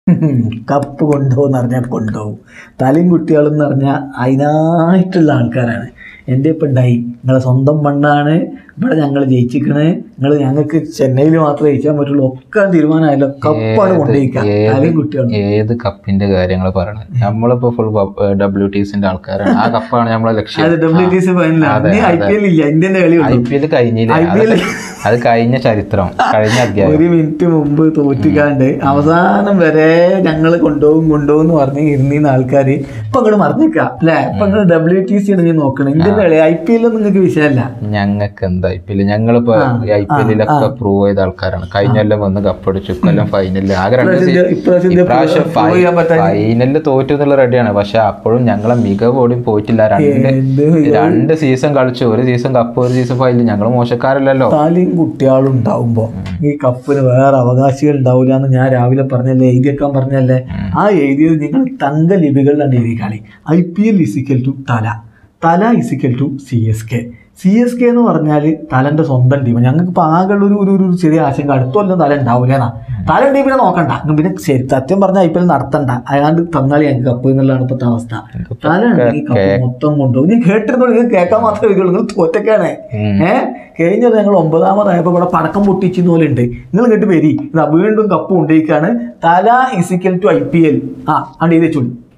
Cup കൊണ്ടുപോകുന്ന പറഞ്ഞാൽ കൊണ്ടുപോകും തലയും കുട്ടികളും എന്ന് പറഞ്ഞാൽ അതിനായിട്ടുള്ള ആൾക്കാരാണ് എൻ്റെ ഇപ്പം ഉണ്ടായി നിങ്ങളെ സ്വന്തം മണ്ണാണ് ഇവിടെ ഞങ്ങൾ ജയിച്ചിക്കണ് നിങ്ങൾ ഞങ്ങൾക്ക് ചെന്നൈയിൽ മാത്രമേ ജയിക്കാൻ പറ്റുള്ളൂ ഒക്കെ തീരുമാനമായല്ലോ കപ്പാണ് കൊണ്ടുപോയിക്കാം തലയും കുട്ടികളും ഏത് കപ്പിന്റെ കാര്യങ്ങൾ പറയണത് നമ്മളിപ്പോ ഫുൾ ഡബ്ല്യു ടി സിന്റെ ആൾക്കാരാണ് ആ കപ്പാണ് നമ്മളെ ലക്ഷ്യം അത് ഡബ്ല്യു ടി സി ഫൈനലാണ് ഐ പി എൽ ഇല്ല ഇന്ത്യൻ്റെ കളി ഐ ഉള്ളൂ പി എൽ കഴിഞ്ഞില്ല IPL അത് അത് കഴിഞ്ഞ ചരിത്രം കഴിഞ്ഞ അധ്യായം ഒരു മിനിറ്റ് മുമ്പ് തോറ്റിക്കാണ്ട് അവസാനം വരെ ഞങ്ങൾ കൊണ്ടുപോകും കൊണ്ടുപോകും എന്ന് പറഞ്ഞ് ഇരുന്നീന്ന ആൾക്കാർ ഇപ്പൊ അങ്ങോട്ട് മറന്നേക്കാം അല്ലെ ഇപ്പൊ നിങ്ങൾ ഡബ്ല്യു ടി സി ആണെങ്കിൽ നോക്കണം ഇന്ത്യൻ്റെ കളി ഐ പി എൽ നിങ്ങൾക്ക് വിഷയമല്ല ഞങ്ങൾക്ക് എന്താ ഐ പി എൽ ഞങ്ങളിപ്പോ ഐ പി എല്ലിലൊക്കെ പ്രൂവ് ചെയ്ത ആൾക്കാരാണ് കഴിഞ്ഞ കൊല്ലം വന്ന് കപ്പടിച്ചു കൊല്ലം ഫൈനലിൽ ആകെ രണ്ട് ഇപ്രാവശ്യം സീ- ഇപ്രാവശ്യം ഇത് ഇപ്രാവശ്യം prove ചെയ്യാൻ പറ്റാഞ്ഞ- ഫൈനലിൽ തോറ്റു എന്നുള്ള റെഡിയാണ് പക്ഷെ അപ്പോഴും ഞങ്ങളെ മികവ് ഓടി പോയിട്ടില്ല രണ്ട് എന്ത് രണ്ട് സീസൺ കളിച്ചു ഒരു സീസൺ കപ്പ് ഒരു സീസൺ ഫൈനൽ ഞങ്ങൾ മോശക്കാരല്ലല്ലോ താലിയും കുട്ടികളും ഉണ്ടാവുമ്പോ ഈ കപ്പിന് വേറെ അവകാശികൾ ഉണ്ടാവില്ല എന്ന് ഞാൻ രാവിലെ പറഞ്ഞല്ലേ എഴുതി വെക്കാൻ പറഞ്ഞല്ലേ ആ എഴുതിയത് നിങ്ങൾ തങ്ക ലിപികളിലാണ് എഴുതി കളി I P L is equal to Thala Thala is equal to C S K C S K എന്ന് പറഞ്ഞാൽ തലന്റെ സ്വന്തം ടീം ഞങ്ങൾക്ക് ഇപ്പോൾ ആകെയുള്ള ഒരു ഒരു ഒരു ചെറിയ ആശങ്ക അടുത്ത കൊല്ലം തല ഉണ്ടാവില്ല എന്നാ തല ടീമിനെ നോക്കണ്ട ഇങ്ങ് പിന്നെ ശരി സത്യം പറഞ്ഞാൽ ഐ പി എൽ നടത്തണ്ട അയാണ്ട് തന്നാളി ഞങ്ങൾക്ക് കപ്പ് എന്നുള്ളതാണ് ഇപ്പോഴത്തെ അവസ്ഥ തല ഉണ്ടെങ്കിൽ കപ്പ് മൊത്തം കൊണ്ടുപോകും ഞാൻ കേട്ടിരുന്നോളൂ നിങ്ങൾ കേൾക്കാൻ മാത്രമേ വരികയുള്ളൂ നിങ്ങൾ തോറ്റക്കാണേ ഉം. ഏഹ് കഴിഞ്ഞത് ഞങ്ങൾ ഒമ്പതാമതായപ്പോൾ ഇവിടെ പടക്കം പൊട്ടിച്ചിരുന്ന പോലെ ഉണ്ട് നിങ്ങൾ കേട്ട് വരി ഇതാ വീണ്ടും കപ്പ് കൊണ്ടിരിക്കുകയാണ് Thala is equal to I P L ആ അണ്ട് ഇത് ചുള്ളി